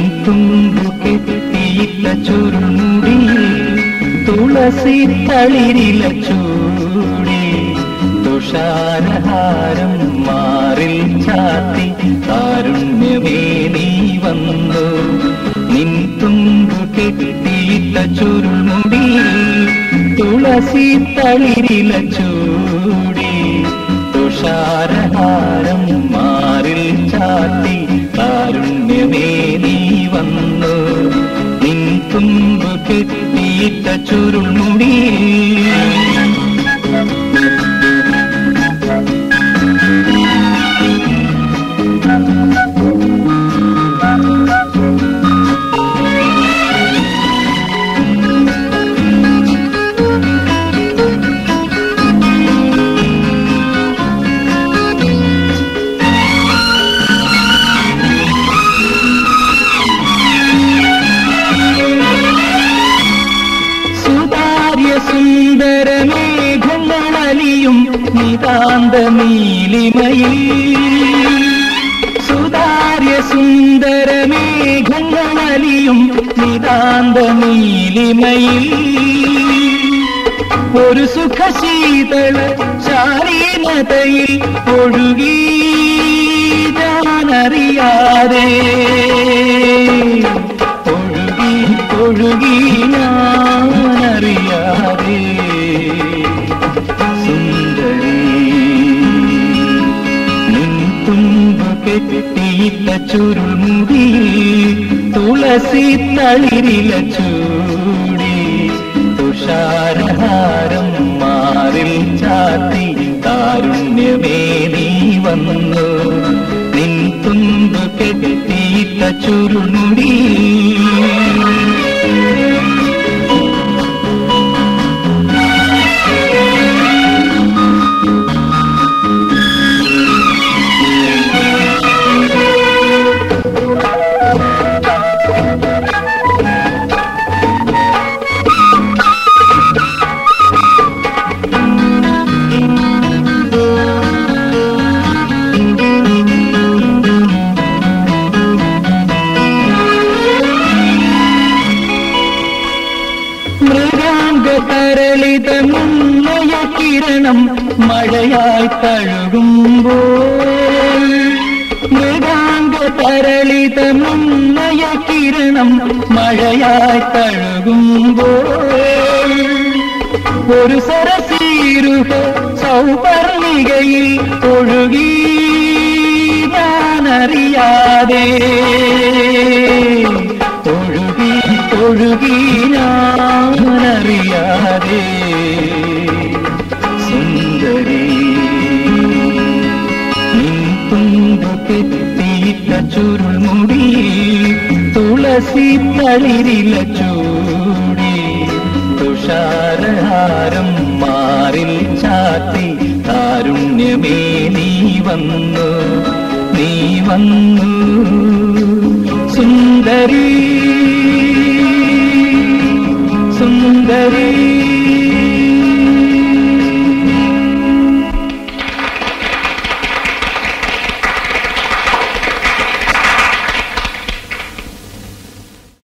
തുമ്പു കെട്ടിയിട്ട ചുരുമുടിയിൽ തുളസി തളിരില ചൂടി തുഷാരഹാരം മാറിൽ ചാത്തി കാരുണ്യമേ നീ വന്നു നിൻ തുമ്പു കെട്ടിയിട്ട ചുരുമുടിയിൽ തുളസി തളിരില ചൂടി തുഷാരഹാരം മാറിൽ ചാത്തി കാരുണ്യമേ നീ വന്നു നിൻ തുമ്പ് കെട്ടിയിട്ട ചുരുൾമുടി സുതാര്യ സുന്ദര മേഘങ്ങളലിയും നിതാന്ത നീലിമയിൽ സുതാര്യ സുന്ദര മേഘങ്ങളലിയും നിതാന്ത നീലിമയിൽ ഒരു സുഖശീതള ശാലീനതയിൽ ഒഴുകി ഞാനറിയാതെ ഒഴുകി ഒഴുകി ഞാനറിയാതെ സുന്ദരി നിൻ തുമ്പ കെട്ടിയിട്ട ചുരുൾമുടി തുളസി തളിരില ചൂടി തുഷാരഹാരം മാറിൽ ചാത്തി കാരുണ്യമേ നീ വന്നു നിൻ തുമ്പ് കെട്ടിയിട്ട ചുരുൾമുടി മൃഗാംഗ തരളിത മുന്നയ കിരണം മഴയായി തഴുകുമ്പോൾ മൃഗാംഗ തരളിത മുന്നയ കിരണം മഴയായി തഴുകുമ്പോൾ ഒരു സരസീരുഹ സൗപർണികയിൽ ഒഴുകി ഞാനറിയാതെ ഒഴുകി ഒഴുകി ഞാനറിയാതെ സുന്ദരി നിൻ തുമ്പു കെട്ടിയിട്ട ചുരുൾമുടി തുളസി തളിരില ചൂടി തുഷാരഹാരം മാറിൽ ചാത്തി കാരുണ്യമേ നീ വന്നു നീ വന്നു സുന്ദരി സുന്ദരി